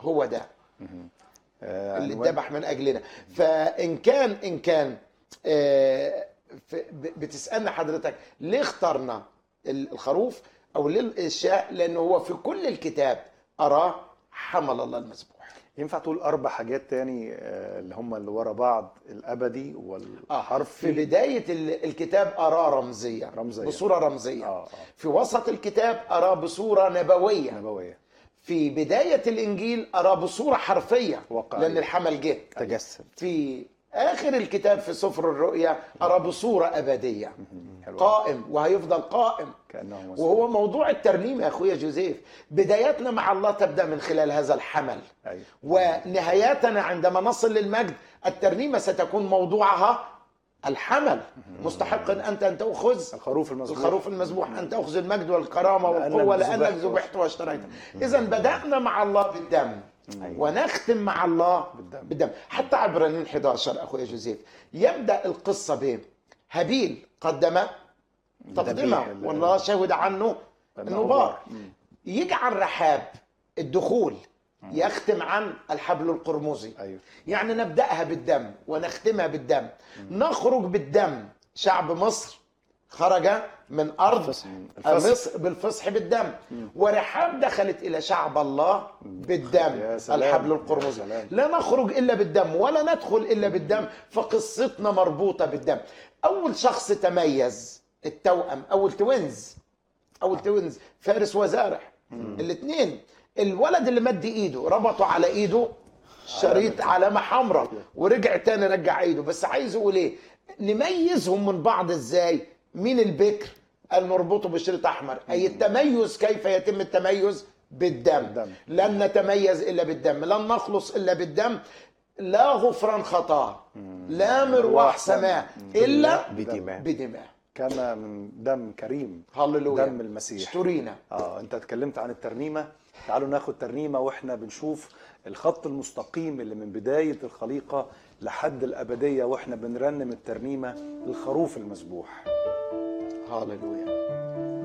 هو ده آه، اللي عنوان- اتذبح من اجلنا فان كان ان كان آه، ف- ب- بتسالنا حضرتك ليه اخترنا ال- الخروف او ليه الشاء لانه هو في كل الكتاب اراه حمل الله المذبوح ينفع تقول اربع حاجات تاني آه، اللي هم اللي ورا بعض الابدي والحرف في بدايه ال- الكتاب اراه رمزيه رمزية. بصوره رمزيه اه اه في وسط الكتاب اراه بصوره نبويه نبويه في بدايه الانجيل اراه بصوره حرفيه واقعية. لان الحمل جه تجسد في اخر الكتاب في سفر الرؤيا ارى بصوره ابديه حلو قائم وهيفضل قائم كانه مسؤول. وهو موضوع الترنيم يا اخويا جوزيف بداياتنا مع الله تبدا من خلال هذا الحمل ايوه ونهاياتنا عندما نصل للمجد الترنيمه ستكون موضوعها الحمل مستحق انت ان تاخذ الخروف المذبوح الخروف المذبوح ان تاخذ المجد والكرامه لأنك والقوه لانك ذبحت ذبحت واشتريت اذا بدانا مع الله بالدم ونختم مع الله بالدم. بالدم حتى عبرانيين 11 اخويا جوزيف يبدا القصه ب هابيل قدم تقدمه ذبيح ال- والله شهد عنه انه بار يجعل رحاب الدخول يختم عن الحبل القرمزي ايوه يعني نبداها بالدم ونختمها بالدم نخرج بالدم شعب مصر خرج من ارض الفصح. الفصح. مصر بالفصح بالدم ورحاب دخلت الى شعب الله بالدم يا سلام. الحبل يا القرمزي سلام. لا نخرج الا بالدم ولا ندخل الا بالدم فقصتنا مربوطه بالدم اول شخص تميز التوأم اول توينز اول توينز فارس وزارح الاثنين الولد اللي مد ايده ربطوا على ايده شريط علامه حمراء ورجع تاني رجع ايده بس عايز اقول ايه نميزهم من بعض ازاي مين البكر قال نربطه بشريط احمر اي التميز كيف يتم التميز بالدم بالدم. لن نتميز الا بالدم لن نخلص الا بالدم لا غفران خطا لا مروح سماء الا بدماء. بدماء كما من دم كريم هللويا دم المسيح اشترينا اه انت اتكلمت عن الترنيمه تعالوا ناخد ترنيمه واحنا بنشوف الخط المستقيم اللي من بدايه الخليقه لحد الابديه واحنا بنرنم الترنيمه الخروف المذبوح هللويا